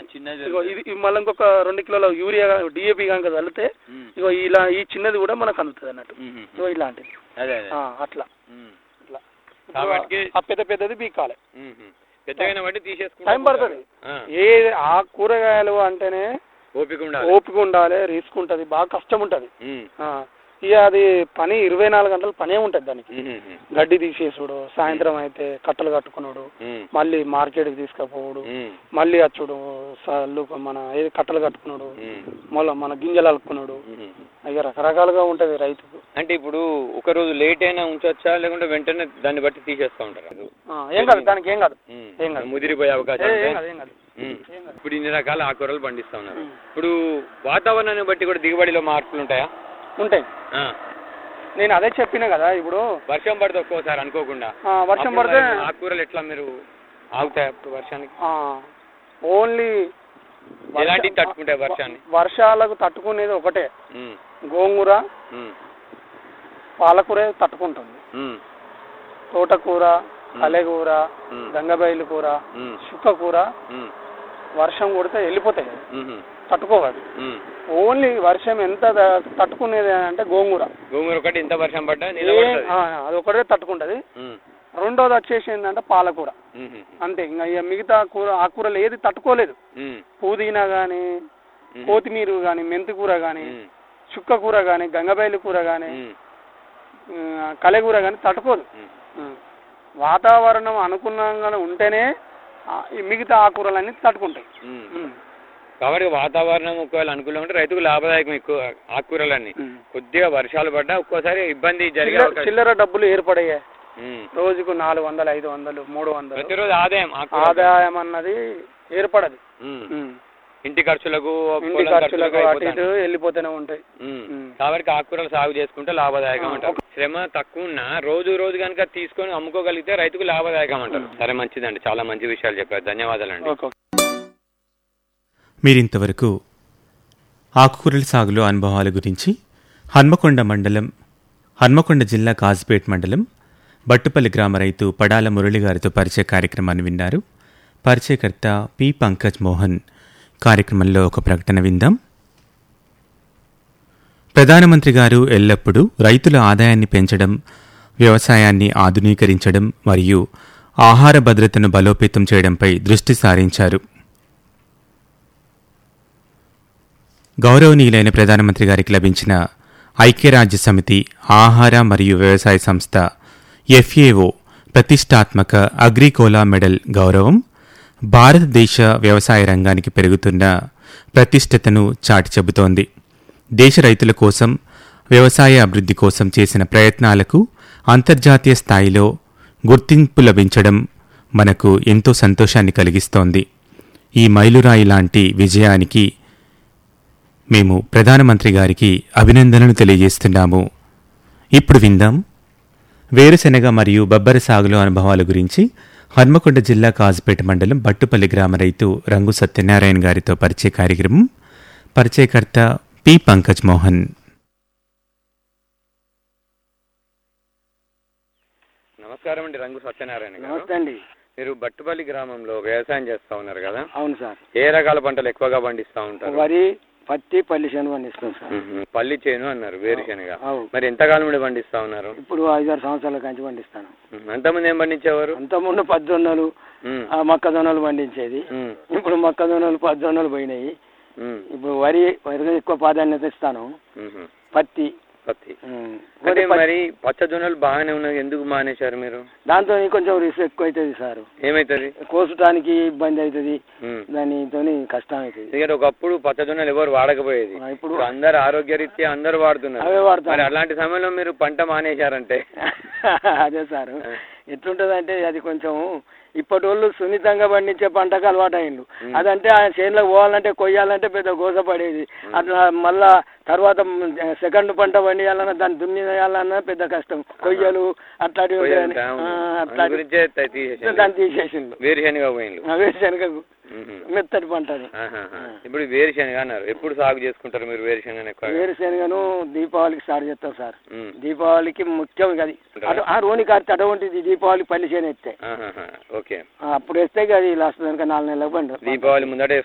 చిన్నది ఇగో ఇది ఇది మళ్ళీ ఇంకొక రెండు కిలోల యూరియా డిఏపి కనుక చల్లితే ఉమ్. ఇగో ఇలా ఈ చిన్నది కూడా మనకు అందుతుంది అన్నట్టు ఉమ్. ఇగో ఇలాంటిది అదే అదే ఆ, అట్లా ఉమ్. ఇట్లా కాబట్టి ఆ పెద్ద పెద్దది బీకాలి ఉమ్. పెద్దగా బట్టి తీసేసుకుంటా టైం పడుతుంది ఆ. ఏ ఆ కూరగాయలు అంటేనే ఓపిక ఉండాలి ఓపిక ఉండాలి రిస్క్ ఉంటుంది బాగా కష్టం ఉంటుంది ఉమ్. ఇక అది పని ఇరవై నాలుగు గంటలు పనే ఉంటుంది దానికి ఉమ్. ఉమ్. గడ్డి తీసేసుడు సాయంత్రం అయితే కట్టలు కట్టుకున్నాడు ఉమ్. మళ్ళీ మార్కెట్కి తీసుకుపోవడు ఉమ్. మళ్ళీ అచ్చుడు సల్లు మన ఏది కట్టలు కట్టుకున్నాడు ఉమ్. మళ్ళీ మన గింజలు అలుక్కున్నాడు ఉమ్. ఇక రకరకాలుగా ఉంటుంది రైతుకు అంటే ఇప్పుడు ఒక రోజు లేట్ అయినా ఉంచొచ్చా లేకుంటే వెంటనే దాన్ని బట్టి తీసేస్తూ ఉంటారు అది ఆ, ఏం కాదు దానికి ఏం కాదు ఉమ్. ఏం కాదు. ముదిరిపోయే ఏ, అవకాశం ఏం కాదు ఏం కాదు ఉమ్. ఇప్పుడు ఇన్ని రకాల ఆకుకూరలు పండిస్తా ఉన్నారు ఉమ్. ఇప్పుడు వాతావరణాన్ని బట్టి కూడా దిగుబడిలో మార్పులు ఉంటాయా ఉంటాయి ఆ. నేను అదే చెప్పిన కదా ఇప్పుడు వర్షం పడితే ఒక్కోసారి అనుకోకుండా ఆ, వర్షం అప్పుడు పడితే మరి ఆకుకూరలు ఎట్లా మీరు ఆగుతాయి అప్పుడు వర్షానికి ఆ, ఓన్లీ వర్ష- ఎలాంటివి తట్టుకుంటాయి వర్షాన్ని వర్షాలకు తట్టుకునేది ఒకటే ఉమ్. గోంగూర ఉమ్. పాలకూర తట్టుకుంటుంది ఉమ్. తోటకూర కలెగూర ఉమ్. గంగబైలు కూర ఉమ్. చుక్క కూర ఉమ్. వర్షం కొడితే వెళ్ళిపోతాయి ఉమ్. తట్టుకోవాలి ఉమ్. ఓన్లీ వర్షం ఎంత ద- తట్టుకునేది అంటే గోంగూర గోంగూర ఒకటి ఎంత వర్షం పడ్డా ఏ- నిలబడుతుంది ఆ, అది ఒకటే తట్టుకుంటది ఉమ్. రెండోది వచ్చేసి ఏంటంటే పాలకూర ఉమ్. అంతే ఇంకా ఇక మిగతా కూర ఆ కూరలు ఏది తట్టుకోలేదు ఉమ్. పుదీనా కానీ ఉమ్. కొత్తిమీర కానీ మెంతి కూర కానీ ఉమ్. చుక్క కూర కానీ గంగబైలు కూర కానీ ఉమ్. కలెగూర కానీ తట్టుకోదు ఉమ్. ఉం. వాతావరణం అనుకూలంగా ఉంటేనే ఆ, ఈ మిగతా ఆకుకూరలన్నీ తట్టుకుంటాయి ఉమ్. ఉం. కాబట్టి వాతావరణం ఒకవేళ అనుకూలంగా ఉంటే రైతుకు లాభదాయకం ఎక్కువ ఆకుకూరలన్నీ ఉం. కొద్దిగా వర్షాలు పడ్డా ఒక్కోసారి ఇబ్బంది జరిగే చిల్లర అవకాశం చిల్లర డబ్బులు ఏర్పడయ్యాయి ఉమ్. రోజుకు నాలుగు వందలు ఐదు వందలు మూడు వందలు ప్రతిరోజు ఆదాయం ఆకుకూర ఆదాయం అన్నది ఏర్పడదు ఉమ్. ఉం. ఇంటి ఖర్చులకు ఇంటి పొలం ఖర్చులకు అటు అయిపోతాయి. ఇటు వెళ్ళిపోతూనే ఉంటాయి ఉమ్. ఉం. కాబట్టి ఆకుకూరలు సాగు చేసుకుంటే లాభదాయకం ఆ, అంటారు శ్రమ తక్కువ ఉన్నా రోజు రోజు కనుక తీసుకొని అమ్ముకోగలిగితే రైతుకు లాభదాయకం అంటారు సరే మంచిదండి చాలా మంచి విషయాలు చెప్పారు ధన్యవాదాలండి ఓకే ఓకే. మీరింతవరకు ఆకుకూరల సాగులో అనుభవాల గురించి హన్మకొండ మండలం హన్మకొండ జిల్లా కాజ్పేట్ మండలం బట్టుపల్లి గ్రామ రైతు పడాల మురళి గారితో పరిచయ కార్యక్రమాన్ని విన్నారు పరిచయకర్త పి పంకజ్ మోహన్ కార్యక్రమంలో ఒక ప్రకటన విందాం ప్రధానమంత్రి గారు ఎల్లప్పుడూ రైతుల ఆదాయాన్ని పెంచడం వ్యవసాయాన్ని ఆధునీకరించడం మరియు ఆహార భద్రతను బలోపేతం చేయడంపై దృష్టి సారించారు గౌరవనీయులైన ప్రధానమంత్రి గారికి లభించిన ఐక్యరాజ్య సమితి ఆహార మరియు వ్యవసాయ సంస్థ ఎఫ్ఏఓ ప్రతిష్టాత్మక అగ్రికోలా మెడల్ గౌరవం భారతదేశ వ్యవసాయ రంగానికి పెరుగుతున్న ప్రతిష్టతను చాటి చెబుతోంది దేశ రైతుల కోసం వ్యవసాయ అభివృద్ధి కోసం చేసిన ప్రయత్నాలకు అంతర్జాతీయ స్థాయిలో గుర్తింపు లభించడం మనకు ఎంతో సంతోషాన్ని కలిగిస్తోంది ఈ మైలురాయి లాంటి విజయానికి మేము ప్రధానమంత్రి గారికి అభినందనలు తెలియజేస్తున్నాము ఇప్పుడు విందాం వేరుశెనగ మరియు బబ్బరి సాగులో అనుభవాల గురించి హన్మకొండ జిల్లా కాజుపేట మండలం బట్టుపల్లి గ్రామ రైతు రంగు సత్యనారాయణ గారితో పరిచయ కార్యక్రమం పరిచయకర్త పి పంకజ్ మోహన్ నమస్కారం అండి రంగు సత్యనారాయణ గారు నమస్తే అండి మీరు బట్టుపల్లి గ్రామంలో వ్యవసాయం చేస్తా ఉన్నారు కదా అవును సార్ ఏ రకాల పంటలు ఎక్కువగా పండిస్తా ఉంటారు వరి పత్తి పల్లి శనగ పండిస్తాం సార్ మ్మ్. పల్లి చేను అన్నారు వేరుశనగ అవు మరి ఎంతకాలం నుండి పండిస్తా ఉన్నారు ఇప్పుడు ఐదారు సంవత్సరాల కంచి పండిస్తాను మ్మ్. అంతకుముందు ఏం పండించేవారు అంతకుముందు పద్దొన్నలు మ్మ్. ఆ, మొక్కజొన్నలు పండించేది మ్మ్. ఇప్పుడు మొక్కజొన్నలు పద్దొన్నలు పోయినాయి మ్మ్. ఇప్పుడు వరి వరికి ఎక్కువ ప్రాధాన్యత ఇస్తాను మ్మ్. పత్తి పత్తి ఉమ్, అంటే వరి పత్తి. మరి పచ్చజొన్నలు బాగానే ఉన్నాయి ఎందుకు మానేశారు మీరు దాంతో కొంచెం రిస్క్ ఎక్కువ అవుతుంది సార్ ఏమైతుంది కోసటానికి ఇబ్బంది అవుతుంది మ్మ్. దానితో కష్టం అవుతుంది ఎందుకంటే ఒకప్పుడు పచ్చజొన్నలు ఎవరు వాడకపోయేది ఆ, ఇప్పుడు ఇప్పుడు అందరు ఆరోగ్యరీత్యా అందరు వాడుతున్నారు అవే వాడతాం. మరి అలాంటి సమయంలో మీరు పంట మానేశారంటే అదే సార్ ఎట్లుంటది అంటే అది కొంచెం ఇప్పటి వాళ్ళు సున్నితంగా పండించే పంటకు అలవాటు అయిండు మ్మ్. అదంటే ఆ చేనులకు పోవాలంటే కొయ్యాలంటే పెద్ద గోస పడేది అట్లా మళ్ళా తర్వాత సెకండ్ పంట పండియాలన్నా దాన్ని దున్నియాలన్నా పెద్ద కష్టం కొయ్యలు అట్లాంటివి ఉంటాయని. పోయేంత ఆ, దాని అట్లాంటి గురించే త- తీసేసిండు. దాన్ని తీసేసిండు వేరుశనగ పోయిండు వేరుశనగకు మ్మ్. మెత్తటి పంట అది ఆహాహా. ఇప్పుడు వేరుశనగ అన్నారు ఎప్పుడు సాగు చేసుకుంటారు మీరు వేరుశనగ ఎక్కువ వేరుశనగను దీపావళికి స్టార్ట్ చేస్తాం సార్ మ్మ్. దీపావళికి ముఖ్యం ఇది అది అటు ఆ రోని కార్తె అటువంటిది దీపావళి పల్లి చేను ఎత్తే ఆహాహా. ఓకే అప్పుడు వేస్తే ఇక అది లాస్ట్ దానికి నాలుగు నెలలకు పండు దీపావళి ముందట